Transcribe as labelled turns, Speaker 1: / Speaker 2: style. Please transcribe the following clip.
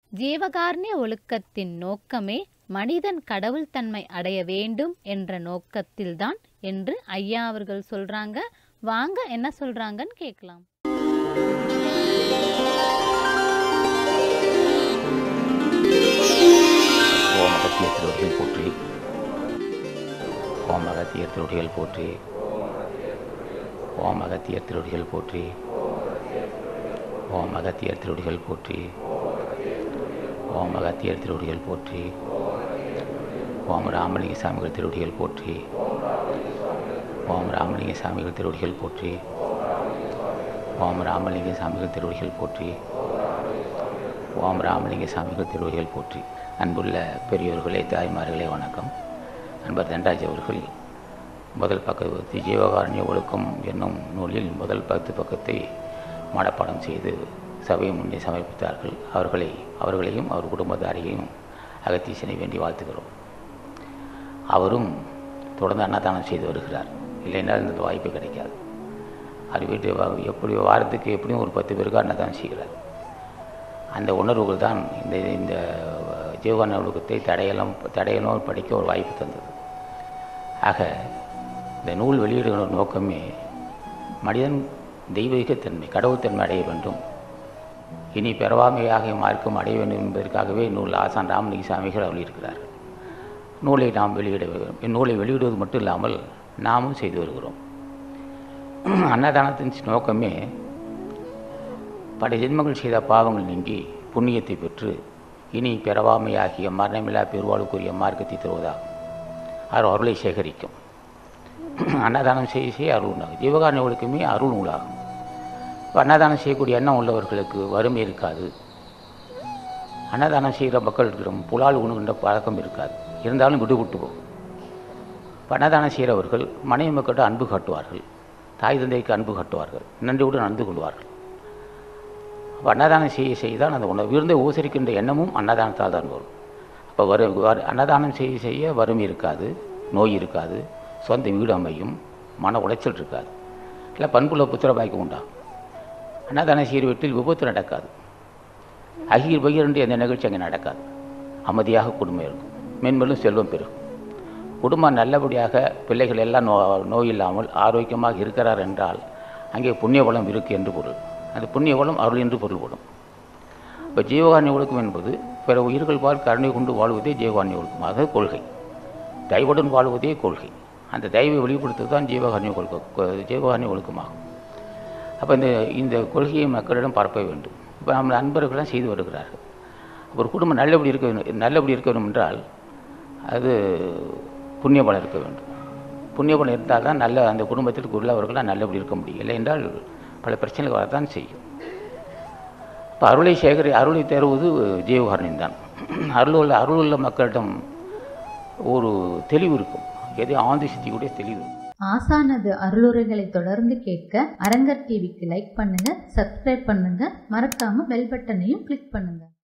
Speaker 1: ஜீவகாருண்ய ஒழுக்கத்தின் நோக்கமே மனிதன் கடவுள் தன்மை அடைய வேண்டும் என்ற நோக்கத்தில்தான் என்று ஐயா அவர்கள் சொல்றாங்க வாங்க என்ன சொல்றாங்கன்னு கேட்கலாம்
Speaker 2: ஓம் அகத்திய திருவடிகள் போற்றி ஓம் அகத்திய திருவடிகள் போற்றி ஓம் அகத்திய திருவடிகள் போற்றி ஓம் அகத்திய திருவடிகள் போற்றி ஓம் அகத்திய திருவடிகள் போற்றி ஓம் ராமலிங்க சாமிகள் திருவடிகள் போற்றி ஓம் ராமலிங்க சாமிகள் திருவடிகள் போற்றி ஓம் ராமலிங்க சாமிகள் திருவடிகள் போற்றி ஓம் ராமலிங்க சாமிகள் திருவடிகள் போற்றி அன்புள்ள பெரியோர்களே தாய்மார்களே வணக்கம் அன்பர் தண்டாஜி அவர்கள் முதல் பக்கத்து ஜீவகாரண்ய ஒழுக்கம் என்னும் நூலில் முதல் பத்து பக்கத்தை மனப்பாடம் செய்து சபையை முன்னே சமர்ப்பித்தார்கள் அவர்களை அவர்களையும் அவர் குடும்பத்தாரையும் அகத்தீசனை வேண்டி வாழ்த்துகிறோம் அவரும் தொடர்ந்து அன்னதானம் செய்து வருகிறார் இல்லைன்றால் இந்த வாய்ப்பு கிடைக்காது அது வீட்டு வா- எப்படி வாரத்துக்கு எப்படியும் ஒரு பத்து பேருக்கு அன்னதானம் செய்கிறார் அந்த உணர்வுகள் தான் இந்த இந்த ஜீவகான ஒழுக்கத்தை தடையெல்லாம் தடையணும் படிக்க ஒரு வாய்ப்பு தந்தது ஆக இந்த நூல் வெளியிடுகிற நோக்கமே மனிதன் தெய்வீகத்தன்மை கடவுள்தன்மை அடைய வேண்டும் இனி பிறவாமையாக மார்க்கம் அடைய வேண்டும் என்பதற்காகவே நூல் ஆசான் ராமலிங்க சாமிகள் அருளியிருக்கிறார்கள் நூலை நாம் வெளியிட வேண்டும் இந்நூலை வெளியிடுவது மட்டும் இல்லாமல் நாமும் செய்து வருகிறோம் அன்னதானத்தின் நோக்கமே பல ஜென்மங்கள் செய்த பாவங்கள் நீங்கி புண்ணியத்தை பெற்று இனி பிறவாமையாகிய மரணமில்லா பெருவாளுக்குரிய மார்க்கத்தை தருவதாகும் அவர் அருளை சேகரிக்கும் அன்னதானம் செய்ய செய்ய அருள் உண்டாகும் ஜீவகாரண ஒழுக்கமே அருள் நூலாகும் இப்ப அன்னதானம் செய்யக்கூடிய எண்ணம் உள்ளவர்களுக்கு வறுமை இருக்காது அன்னதானம் செய்கிற மக்களுக்கு புலால் உணுகின்ற பழக்கம் இருக்காது இருந்தாலும் விடுபட்டு போகும் இப்ப அன்னதானம் செய்கிறவர்கள் மனைவி மக்கள்கிட்ட அன்பு காட்டுவார்கள் தாய் தந்தைக்கு அன்பு காட்டுவார்கள் நன்றியுடன் நடந்து கொள்வார்கள் அப்போ அன்னதானம் செய்ய செய்தால் அந்த உணவு விருந்தை உபசரிக்கின்ற எண்ணமும் அன்னதானத்தால் தான் வரும் அப்போ வரு வரு- அன்னதானம் செய்ய செய்ய வறுமை இருக்காது நோய் இருக்காது சொந்த வீடு அமையும் மன உளைச்சல் இருக்காது இல்லை பண்புள்ள புத்திர பாய்க்கு உண்டாகும் அன்னதானம் செய்கிற வீட்டில் விபத்து நடக்காது அகீர் பகிரண்டு எந்த நிகழ்ச்சி அங்கே நடக்காது அமைதியாக குடும்பம் இருக்கும் மென்மேலும் செல்வம் பெருகும் குடும்பம் நல்லபடியாக பிள்ளைகள் எல்லாம் நோ நோய் இல்லாமல் ஆரோக்கியமாக இருக்கிறார் என்றால் அங்கே புண்ணிய பலம் இருக்கு என்று பொருள் அந்த புண்ணிய பலம் அருள் என்று பொருள்படும் இப்போ ஜீவகாரணி ஒழுக்கம் என்பது பிற உயிர்கள் பால் கருணை கொண்டு வாழ்வதே ஜீவகாரணி ஒழுக்கம் அது கொள்கை தயவுடன் வாழ்வதே கொள்கை அந்த தயவை வெளிப்படுத்துவது தான் ஜீவகாரணி ஒழுக்கம் ஜீவகாரணி ஒழுக்கமாகும் அப்போ இந்த இந்த கொள்கையை மக்களிடம் பரப்ப வேண்டும் இப்போ நம்ம நண்பர்கள்லாம் செய்து வருகிறார்கள் ஒரு குடும்பம் நல்லபடி இருக்க வேண்டும் நல்லபடி இருக்க வேண்டும் என்றால் அது புண்ணிய பலம் இருக்க வேண்டும் புண்ணிய பலம் இருந்தால் தான் நல்ல அந்த குடும்பத்திற்கு உள்ளவர்களாக நல்லபடி இருக்க முடியும் இல்லை என்றால் பல பிரச்சனைகள் வரத்தான் செய்யும் இப்போ அருளை சேகரி அருளை தருவது ஜீவகாரணியம் தான் அருள் உள்ள அருள் உள்ள மக்களிடம் ஒரு தெளிவு இருக்கும் எதையும் ஆந்தி சித்திக்கூடிய தெளிவு இருக்கும்
Speaker 3: ஆசானது அருளுரைகளை தொடர்ந்து கேட்க அரங்கர் டிவிக்கு லைக் பண்ணுங்க சப்ஸ்கிரைப் பண்ணுங்க மறக்காம பெல் பட்டனையும் கிளிக் பண்ணுங்க